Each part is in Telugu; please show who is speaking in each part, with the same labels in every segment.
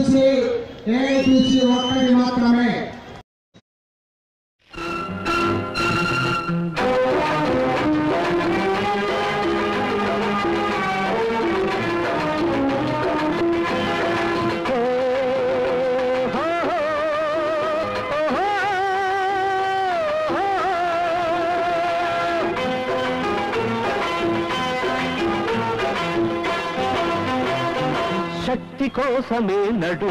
Speaker 1: ఏఐటీసీ ఏఐటీసీ ఒక్కటి మాత్రమే
Speaker 2: శక్తి కోసమే నడు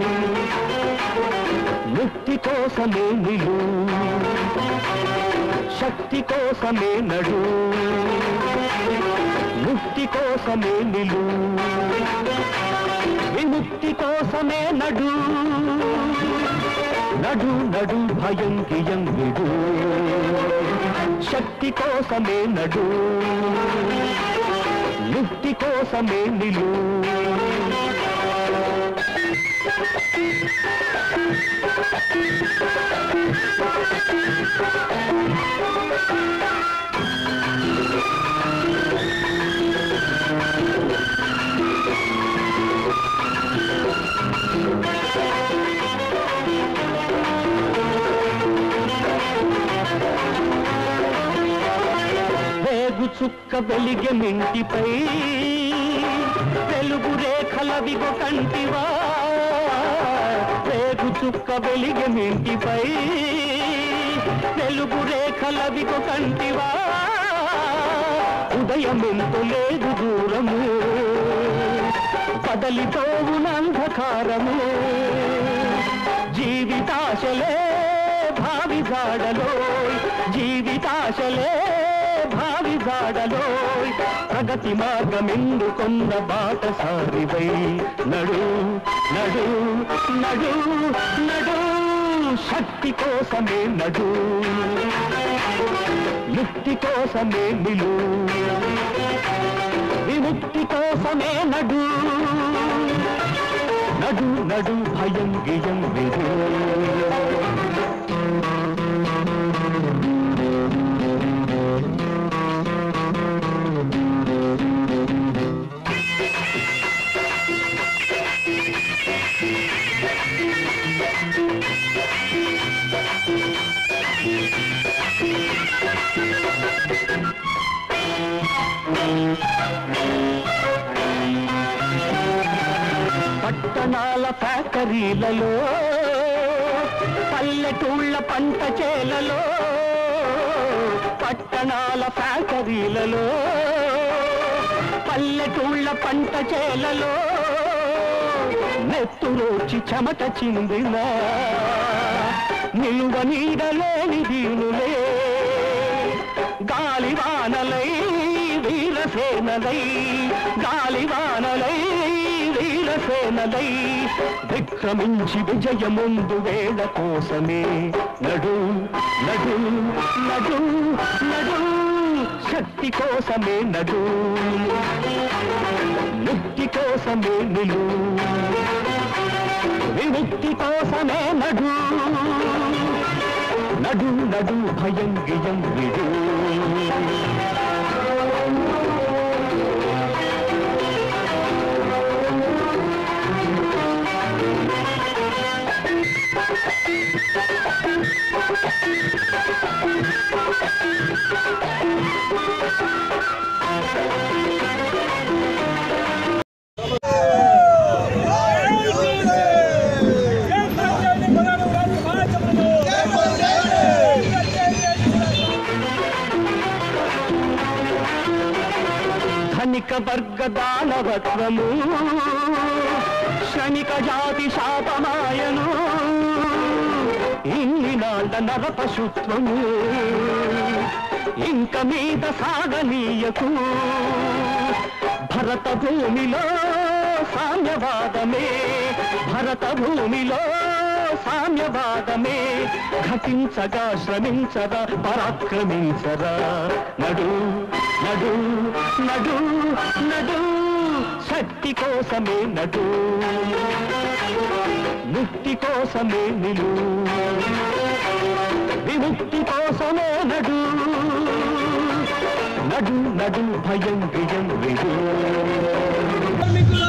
Speaker 2: ముక్తి కోసమే నిలు శక్తి కోసమే నడు ముక్తి కోసమే నిలు విముక్తి కోసమే నడు నడు నడు భయం గియం విడు శక్తి కోసమే నడు ముక్తి కోసమే నిలు వేగు చుక్క వెలిగె మింటిపై వెలుగు రేఖలవిగో కంటివా వేగు చుక్క వెలిగె మింటిపై వెలుగు రేఖలవిగో కంటివా ఉదయమెంతో లేదు దూరము కదలితోవున అంధకారము జీవితాశలే భావి జాడలో జీవితాశలే భావి జాడలో ప్రగతి మార్గమెందుకొన్న బాట సారివై నడు నడు నడు నడు శక్తి కోసమే నడు ముక్తి కోసమే నిలు విముక్తి కోసమే నడు నడు నడు భయం గియం విడు పట్టణాల ఫ్యాక్టరీలలో పల్లెటూళ్ళ పంట చేలలో పట్టణాల ఫ్యాక్టరీలలో పల్లెటూళ్ళ పంట చేలలో నెత్తురోచి చెమట చిందిన నిలువ నీడలేని దీనులే గాలివానలై వీరసేనలై గాలివానలై వీరసేనలై విక్రమించి విజయముందు వేళ కోసమే నడు నడు నడు నడు శక్తి కోసమే నడు ముక్తి కోసమే నిలు విముక్తి కోసమే నడు నడు నడు భయం గియం విడు ధనిక వర్గ దానవత్వము శ్రమిక జాతి శాపమాయను ఇన్ని నాళ్ళ నర పశుత్వము ఇంక మీద సాగనీయకు భరత భూమిలో సామ్యవాదమే భరత భూమిలో సామ్యవాదమే ఘటించగా శ్రమించగా పరాక్రమించరా నడు నడు నడు నడు శక్తి కోసమే నడు ముక్తి కోసమే నిలు విముక్తి కోసమే నడు నడు నడు భయం విజం విడు
Speaker 3: కార్మికుల